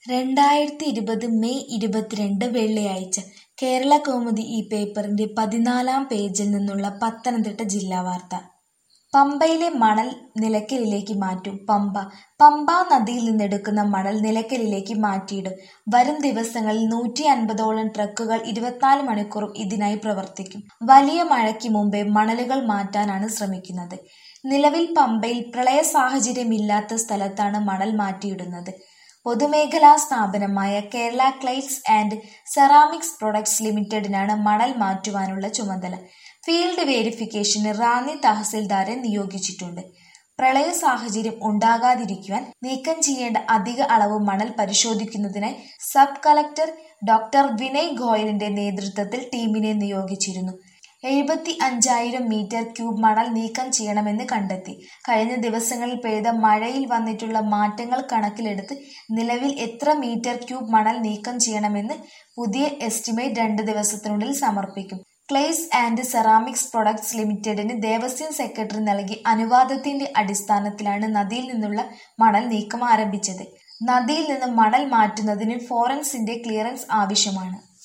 രണ്ടായിരത്തി ഇരുപത് മെയ് ഇരുപത്തിരണ്ട് വെള്ളിയാഴ്ച കേരളകൗമുദി ഈ പേപ്പറിന്റെ പതിനാലാം പേജിൽ നിന്നുള്ള പത്തനംതിട്ട ജില്ലാ വാർത്ത പമ്പയിലെ മണൽ നിലയ്ക്കലിലേക്ക് മാറ്റും പമ്പ പമ്പാ നദിയിൽ നിന്നെടുക്കുന്ന മണൽ നിലയ്ക്കലിലേക്ക് മാറ്റിയിടും വരും ദിവസങ്ങളിൽ നൂറ്റി അൻപതോളം ട്രക്കുകൾ ഇരുപത്തിനാല് മണിക്കൂറും ഇതിനായി പ്രവർത്തിക്കും വലിയ മഴയ്ക്ക് മുമ്പേ മണലുകൾ മാറ്റാനാണ് ശ്രമിക്കുന്നത് നിലവിൽ പമ്പയിൽ പ്രളയ സാഹചര്യമില്ലാത്ത സ്ഥലത്താണ് മണൽ മാറ്റിയിടുന്നത് പൊതുമേഖലാ സ്ഥാപനമായ Kerala clays and ceramics products ലിമിറ്റഡിനാണ് മണൽ മാറ്റുവാനുള്ള ചുമതല ഫീൽഡ് വേരിഫിക്കേഷന് റാന്നി തഹസിൽദാരെ നിയോഗിച്ചിട്ടുണ്ട് പ്രളയ സാഹചര്യം ഉണ്ടാകാതിരിക്കുവാൻ നീക്കം ചെയ്യേണ്ട അധിക അളവ് മണൽ പരിശോധിക്കുന്നതിനായി സബ് കളക്ടർ ഡോക്ടർ വിനയ് ഗോയലിന്റെ നേതൃത്വത്തിൽ ടീമിനെ നിയോഗിച്ചിരുന്നു എഴുപത്തി അഞ്ചായിരം മീറ്റർ ക്യൂബ് മണൽ നീക്കം ചെയ്യണമെന്ന് കണ്ടെത്തി കഴിഞ്ഞ ദിവസങ്ങളിൽ പെയ്ത മഴയിൽ വന്നിട്ടുള്ള മാറ്റങ്ങൾ കണക്കിലെടുത്ത് നിലവിൽ എത്ര മീറ്റർ ക്യൂബ് മണൽ നീക്കം ചെയ്യണമെന്ന് പുതിയ എസ്റ്റിമേറ്റ് രണ്ട് ദിവസത്തിനുള്ളിൽ സമർപ്പിക്കും ക്ലേസ് ആൻഡ് സെറാമിക്സ് പ്രൊഡക്ട്സ് ലിമിറ്റഡിന് ദേവസ്വം സെക്രട്ടറി നൽകിയ അനുവാദത്തിന്റെ അടിസ്ഥാനത്തിലാണ് നദിയിൽ നിന്നുള്ള മണൽ നീക്കം ആരംഭിച്ചത് നദിയിൽ നിന്ന് മണൽ മാറ്റുന്നതിന് ഫോറൻസിന്റെ ക്ലിയറൻസ് ആവശ്യമാണ്